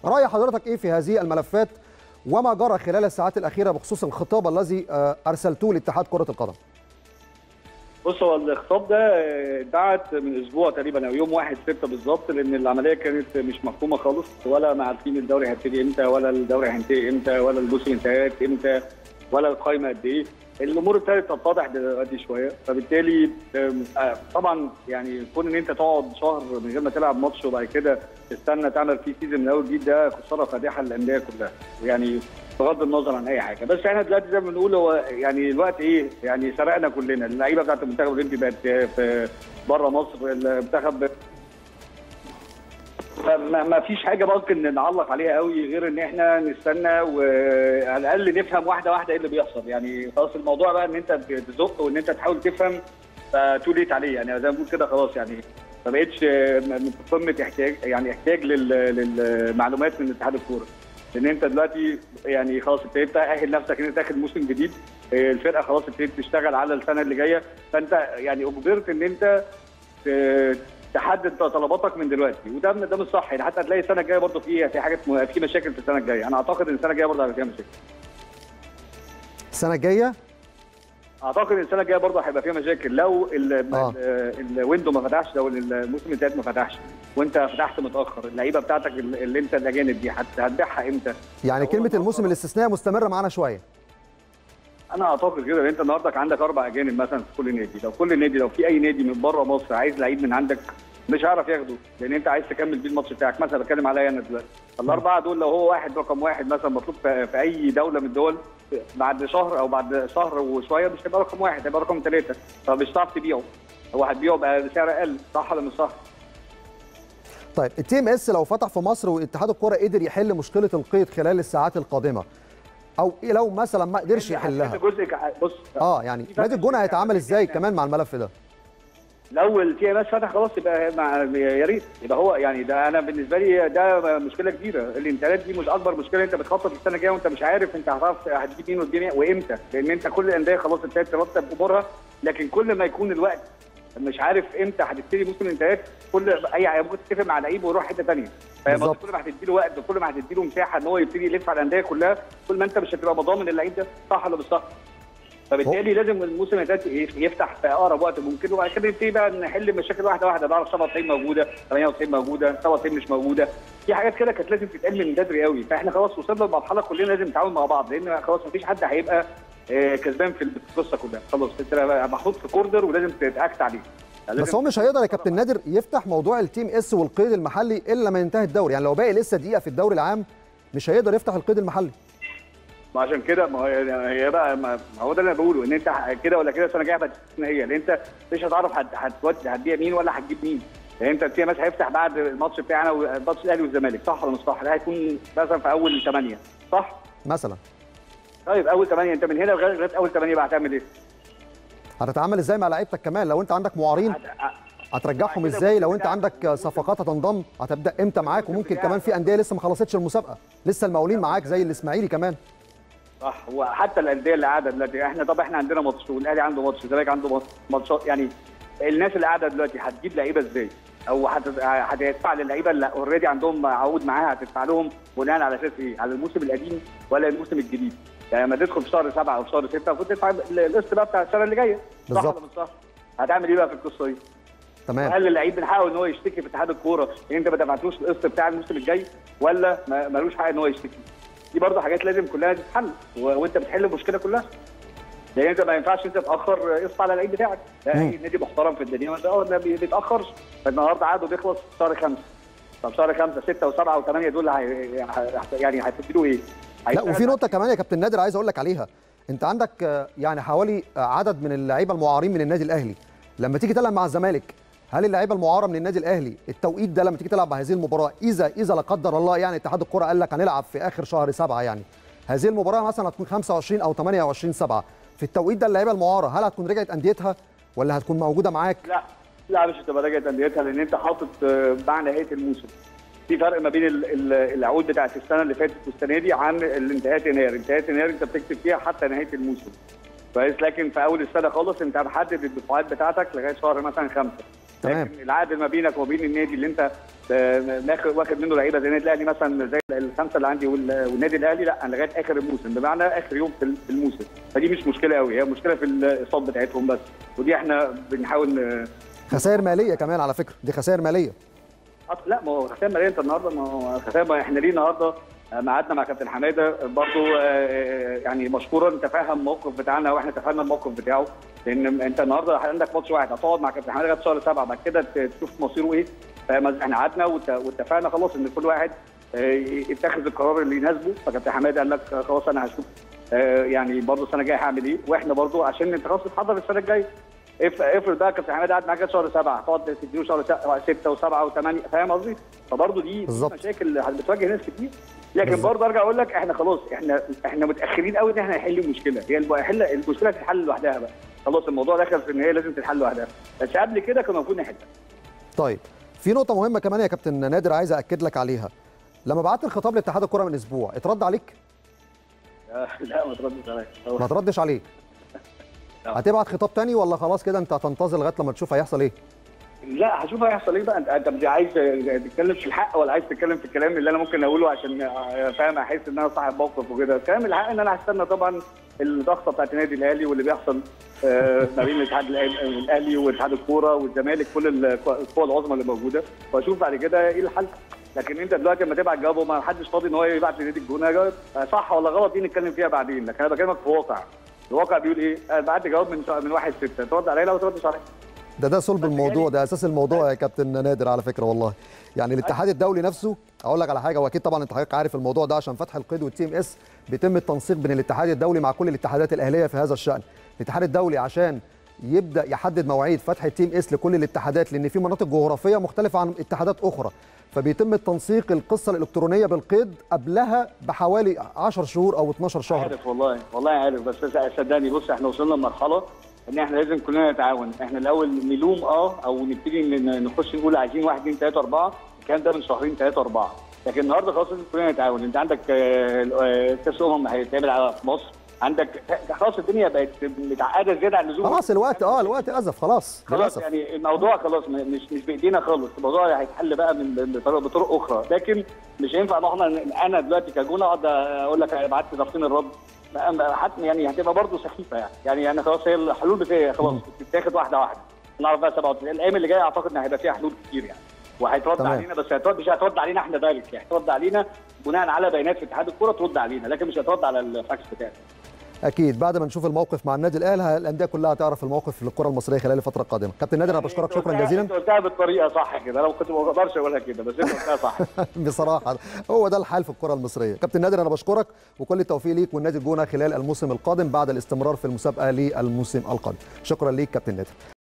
راي حضرتك ايه في هذه الملفات وما جرى خلال الساعات الاخيره بخصوص الخطاب الذي ارسلتوه لاتحاد كره القدم بص هو الخطاب ده اتبعت من اسبوع تقريبا او يوم 1 6 بالظبط لان العمليه كانت مش مفهومه خالص ولا ما عارفين الدوري هيبتدي امتى ولا الدوري هينتهي امتى ولا الموسم انتهت امتى ولا القائمه قد ايه الامور ابتدت تتضح دلوقتي شويه فبالتالي طبعا يعني كون ان انت تقعد شهر من غير ما تلعب ماتش وبعد كده تستنى تعمل فيه سيزون من اول جديد ده خساره فادحه للانديه كلها يعني بغض النظر عن اي حاجه بس احنا دلوقتي زي ما بنقول هو يعني الوقت ايه يعني سرقنا كلنا اللعيبه بتاعت المنتخب الاولمبي بقت في بره مصر المنتخب ما, ما فيش حاجه ممكن نعلق عليها قوي غير ان احنا نستنى وعلى الاقل نفهم واحده واحده ايه اللي بيحصل يعني خلاص الموضوع بقى ان انت بتزق وان انت تحاول تفهم فتو ليت عليه يعني زي ما بنقول كده خلاص يعني ما بقتش من قمه احتياج يعني احتياج للمعلومات من اتحاد الكوره لان انت دلوقتي يعني خلاص ابتديت تاهل نفسك ان انت داخل موسم جديد الفرقه خلاص ابتدت تشتغل على السنه اللي جايه فانت يعني اجبرت ان انت تحدد طلباتك من دلوقتي وده ده مش صح يعني حتى هتلاقي السنه الجايه برضه في في حاجات في مشاكل في السنه الجايه انا اعتقد ان السنه الجايه برضه هيبقى فيها مشاكل السنه الجايه اعتقد ان السنه الجايه برضه هيبقى فيها مشاكل لو آه. الويندو ما فتحش لو الموسم الثالث ما فتحش وانت فتحت متاخر اللعيبه بتاعتك اللي انت الاجانب دي هتبيعها امتى؟ يعني كلمه الموسم الاستثنائي مستمره معانا شويه انا اعتقد كده انت النهارده عندك اربع اجانب مثلا في كل نادي لو كل نادي لو في اي نادي من بره مصر عايز لعيب من عندك مش هيعرف ياخده لان انت عايز تكمل بيه الماتش بتاعك مثلا بتكلم عليا انا دلوقتي الاربعه دول لو هو واحد رقم واحد مثلا مطلوب في اي دوله من الدول بعد شهر او بعد شهر وشويه مش هيبقى رقم واحد هيبقى رقم ثلاثه فمش هتعرف تبيعه هو هتبيعه بقى بسعر اقل صح ولا مش صح؟ طيب التي ام اس لو فتح في مصر واتحاد الكوره قدر يحل مشكله القيد خلال الساعات القادمه او لو مثلا ما قدرش يحلها جزء بص اه يعني نادي الجونه هيتعامل ازاي كمان مع الملف ده؟ لو التي ام اس فتح خلاص يبقى مع يا ريت يبقى هو يعني ده انا بالنسبه لي ده مشكله كبيره الانتقالات دي مش اكبر مشكله انت بتخطط السنه الجايه وانت مش عارف انت هتعرف هتجيب مين وتجيب مين وامتى لان انت كل الانديه خلاص ابتدت ترتب امورها لكن كل ما يكون الوقت مش عارف امتى هتبتدي موسم الانتهاءات كل اي ممكن تتفق مع لعيب ويروح حته ثانيه كل ما هتدي له وقت وكل ما هتدي له مساحه ان هو يبتدي يلف على الانديه كلها كل ما انت مش هتبقى مضامن اللعيب ده صح ولا مش صح؟ فبالتالي لازم الموسم اللي يفتح في اقرب وقت ممكن وبعد كده نبتدي بقى نحل المشاكل واحده واحده نعرف 97 موجوده 98 موجوده 97 مش موجوده في حاجات كده كانت لازم تتقال من بدري قوي فاحنا خلاص وصلنا لمرحله كلنا لازم نتعاون مع بعض لان خلاص مفيش حد هيبقى كسبان في القصه كلها خلاص انت محطوط في كوردر ولازم تتاكت عليه بس هو مش هيقدر يا كابتن نادر يفتح موضوع التيم اس والقيد المحلي الا ما ينتهي الدوري يعني لو باقي لسه دقيقه في الدوري العام مش هيقدر يفتح القيد المحلي ما عشان كده ما هي بقى ما هو ده اللي انا بقوله ان انت كده ولا كده السنه الجايه هتبقى هي لان انت مش هتعرف هتودي هتبيع مين ولا هتجيب مين لان انت التيم اس هيفتح بعد الماتش بتاعنا والماتش الاهلي والزمالك صح ولا مش صح؟ ده هيكون مثلا في اول ثمانيه صح؟ مثلا طيب اول ثمانيه انت من هنا لغايه اول ثمانيه بقى هتعمل ايه؟ هتتعامل ازاي مع لعيبتك كمان لو انت عندك معارين هترجعهم ازاي لو انت عندك صفقات هتنضم هتبدا امتى معاك وممكن كمان في انديه لسه ما خلصتش المسابقه لسه المقاولين معاك زي الاسماعيلي كمان صح وحتى الانديه اللي قاعده دلوقتي احنا طب احنا عندنا ماتش والاهلي عنده ماتش الزمالك عنده ماتشات يعني الناس اللي قاعده دلوقتي هتجيب لعيبه ازاي؟ او هتدفع للعيبه اللي اوريدي عندهم عقود معاها هتدفع لهم بناء على اساس ايه؟ على الموسم القديم ولا الموسم الجديد؟ يعني لما تدخل في شهر سبعه او في شهر سته المفروض تدفع القسط بقى بتاع السنه اللي جايه صح ولا مش صح؟ هتعمل ايه بقى في القصه دي؟ تمام هل اللعيب بنحاول ان هو يشتكي في اتحاد الكوره ان انت ما دفعتلوش القسط بتاع الموسم الجاي ولا ملوش حق ان هو يشتكي؟ دي برضه حاجات لازم كلها تتحل وانت بتحل المشكله كلها لان انت ما ينفعش انت تاخر قسط على اللعيب بتاعك ده اي نادي محترم في الدنيا ما بيتاخرش فالنهارده عقده بيخلص شهر خمسه طب شهر خمسه سته وسبعه وثمانيه دول يعني هتديله ايه؟ لا وفي نقطه كمان يا كابتن نادر عايز اقول لك عليها انت عندك يعني حوالي عدد من اللعيبه المعارين من النادي الاهلي لما تيجي تلعب مع الزمالك هل اللعيبه المعاره من النادي الاهلي التوقيت ده لما تيجي تلعب مع هذه المباراه اذا اذا لا قدر الله يعني اتحاد الكره قال لك هنلعب في اخر شهر سبعه يعني هذه المباراه مثلا هتكون 25 او 28 7 في التوقيت ده اللعيبه المعاره هل هتكون رجعت انديتها ولا هتكون موجوده معاك؟ لا لا مش هتبقى رجعت انديتها لان انت حاطط مع نهايه الموسم في فرق ما بين العقود بتاعت السنه اللي فاتت والسنه دي عن الانتهاءات يناير، انتهاءات يناير انت بتكتب فيها حتى نهايه الموسم. كويس لكن في اول السنه خالص انت محدد الدفعات بتاعتك لغايه شهر مثلا خمسه. تمام لكن العقد ما بينك وما بين النادي اللي انت آه، ماخد- واخد منه لعيبه زي النادي الاهلي مثلا زي الخمسه اللي عندي وال- والنادي الاهلي لا انا لغايه اخر الموسم بمعنى اخر يوم في في الموسم فدي مش مشكله قوي هي مشكله في الاصابه بتاعتهم بس ودي احنا بنحاول ن- خسائر ماليه كمان على فكره دي خسائر ماليه أصل لا ما هو خسام ماليه انت النهارده ما هو خسام احنا ليه النهارده آه، قعدنا مع كابتن حماده برضو آه، يعني مشكورا تفهم الموقف بتاعنا واحنا تفهمنا الموقف بتاعه لان انت النهارده عندك ماتش واحد هتقعد مع كابتن حماده لغايه شهر سبعه بعد كده ت- تشوف مصيره ايه فاهم قصدي؟ احنا قعدنا وت- واتفقنا خلاص ان كل واحد آه، يتخذ القرار اللي يناسبه فكابتن حماده قال لك آه، خلاص انا هشوف آه، يعني برضو السنه الجايه هعمل ايه واحنا برضو عشان انت خلاص تتحضر السنه الجايه اف- افرض بقى كابتن حماد قعد معاك لغاية شهر سبعه هتقعد تديله شهر س- سته وسبعه وثمانيه فاهم قصدي؟ فبرضه دي دي بالظبط. مشاكل بتواجه ناس كتير لكن بالظبط. برضه ارجع اقول لك احنا خلاص احنا احنا متاخرين قوي ان احنا نحل المشكله هي الم- حل المشكله تتحل لوحدها بقى خلاص الموضوع دخل في ان هي لازم تتحل لوحدها بس قبل كده كنا المفروض نحلها طيب في نقطه مهمه كمان يا كابتن نادر عايز اكد لك عليها لما بعت الخطاب لاتحاد الكره من اسبوع اترد عليك آه، لا ما تردش عليا ما تردش عليك لا. هتبعت خطاب تاني ولا خلاص كده انت هتنتظر لغايه لما تشوف هيحصل ايه لا هشوف هيحصل ايه بقى انت انت مش عايز تتكلم في الحق ولا عايز تتكلم في الكلام اللي انا ممكن اقوله عشان فاهم احس ان انا صاحب موقف وكده الكلام الحق ان انا هستنى طبعا الضغطه بتاعت النادي الاهلي واللي بيحصل آه، ما بين الاتحاد الأهلي- الاهلي واتحاد الكوره والزمالك كل القوى العظمى اللي موجوده واشوف بعد كده ايه الحل لكن انت دلوقتي لما تبعت جواب وما حدش فاضي ان هو يبعت لنادي الجونه جواب آه، صح ولا غلط دي نتكلم فيها بعدين لكن انا بكلمك في واقع الواقع بيقول ايه؟ آه، بعت جواب من من واحد سته ترد عليا لا ما تردش عليا ده ده صلب بس الموضوع يعني- ده اساس الموضوع يا كابتن نادر على فكره والله يعني الاتحاد الدولي نفسه اقول لك على حاجه واكيد طبعا انت حضرتك عارف الموضوع ده عشان فتح القيد والتي ام اس بيتم التنسيق بين الاتحاد الدولي مع كل الاتحادات الاهليه في هذا الشان الاتحاد الدولي عشان يبدا يحدد مواعيد فتح التيم اس لكل الاتحادات لان في مناطق جغرافيه مختلفه عن اتحادات اخرى فبيتم التنسيق القصه الالكترونيه بالقيد قبلها بحوالي 10 شهور او 12 شهر عارف والله والله عارف بس صدقني بص احنا وصلنا لمرحله ان احنا لازم كلنا نتعاون احنا الاول نلوم اه او نبتدي ن- نخش نقول عايزين واحد اثنين ثلاثه اربعه الكلام ده من شهرين ثلاثه اربعه لكن النهارده خلاص لازم كلنا نتعاون انت عندك آه، آه، كاس امم هيتعمل على في مصر عندك خلاص الدنيا بقت متعقده زياده عن اللزوم خلاص الوقت اه الوقت ازف خلاص خلاص للاسف يعني الموضوع خلاص م- مش مش بايدينا خالص الموضوع هيتحل بقى من بطرق, بطرق اخرى لكن مش هينفع ان احنا انا دلوقتي كجونه اقعد اقول لك انا بعت ضغطين الرد بقى- بقى حتى يعني هتبقى برضه سخيفه يعني يعني انا خلاص هي الحلول بتاعي خلاص بتتاخد واحده واحده نعرف بقى 37 الايام اللي جايه اعتقد ان هيبقى فيها حلول كتير يعني وهيترد تمام. علينا بس هيترد مش هيترد علينا احنا دايركت يعني هيترد علينا بناء على بيانات في اتحاد الكوره ترد علينا لكن مش هيترد على الفاكس بتاعنا اكيد بعد ما نشوف الموقف مع النادي الاهلي الانديه كلها تعرف الموقف للكره المصريه خلال الفتره القادمه كابتن نادر انا بشكرك أنت شكرا قلتها- جزيلا انت قلتها بالطريقه صح كده انا كنت ما اقدرش اقولها كده بس انت قلتها صح بصراحه هو ده الحال في الكره المصريه كابتن نادر انا بشكرك وكل التوفيق ليك والنادي الجونه خلال الموسم القادم بعد الاستمرار في المسابقه للموسم القادم شكرا ليك كابتن نادر